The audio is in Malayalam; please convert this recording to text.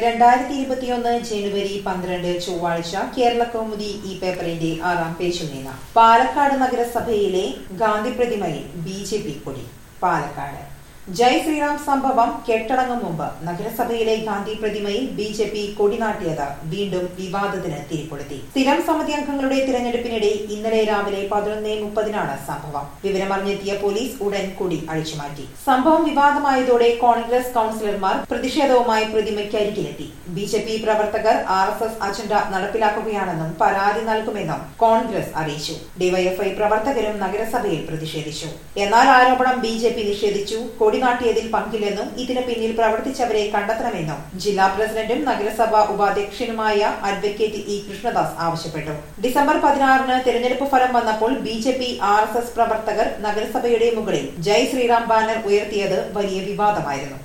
രണ്ടായിരത്തി ഇരുപത്തിയൊന്ന് ജനുവരി പന്ത്രണ്ട് ചൊവ്വാഴ്ച കേരള കൗമുദി ഈ പേപ്പറിന്റെ ആറാം പേജിൽ നിന്ന് പാലക്കാട് നഗരസഭയിലെ ഗാന്ധി പ്രതിമയിൽ ബി ജെ പി കൊടി പാലക്കാട് ജയ് ശ്രീറാം സംഭവം കെട്ടടങ്ങും മുമ്പ് നഗരസഭയിലെ ഗാന്ധി പ്രതിമയിൽ ബി ജെ പി കൊടിനാട്ടിയത് വീണ്ടും വിവാദത്തിന് തിരികൊളുത്തി സ്ഥിരം സമിതി അംഗങ്ങളുടെ തിരഞ്ഞെടുപ്പിനിടെ ഇന്നലെ രാവിലെ പതിനൊന്ന് മുപ്പതിനാണ് സംഭവം വിവരമറിഞ്ഞെത്തിയ പോലീസ് ഉടൻ കൊടി അഴിച്ചുമാറ്റി സംഭവം വിവാദമായതോടെ കോൺഗ്രസ് കൌൺസിലർമാർ പ്രതിഷേധവുമായി പ്രതിമയ്ക്ക് അരികിലെത്തി ബി ജെ പി പ്രവർത്തകർ ആർ എസ് എസ് അജണ്ട നടപ്പിലാക്കുകയാണെന്നും പരാതി നൽകുമെന്നും കോൺഗ്രസ് അറിയിച്ചു ഡിവൈഎഫ്ഐ പ്രവർത്തകരും നഗരസഭയിൽ പ്രതിഷേധിച്ചു എന്നാൽ ആരോപണം ബി ജെ പി നിഷേധിച്ചു കൊടിനാട്ടിയതിൽ പങ്കില്ലെന്നും ഇതിന് പിന്നിൽ പ്രവർത്തിച്ചവരെ കണ്ടെത്തണമെന്നും ജില്ലാ പ്രസിഡന്റും നഗരസഭാ ഉപാധ്യക്ഷനുമായ അഡ്വക്കേറ്റ് ഇ കൃഷ്ണദാസ് ആവശ്യപ്പെട്ടു ഡിസംബർ പതിനാറിന് തിരഞ്ഞെടുപ്പ് ഫലം വന്നപ്പോൾ B J P R S S പ്രവർത്തകർ നഗരസഭയുടെ മുകളിൽ ജയ് ശ്രീറാം ബാനർ ഉയർത്തിയത് വലിയ വിവാദമായിരുന്നു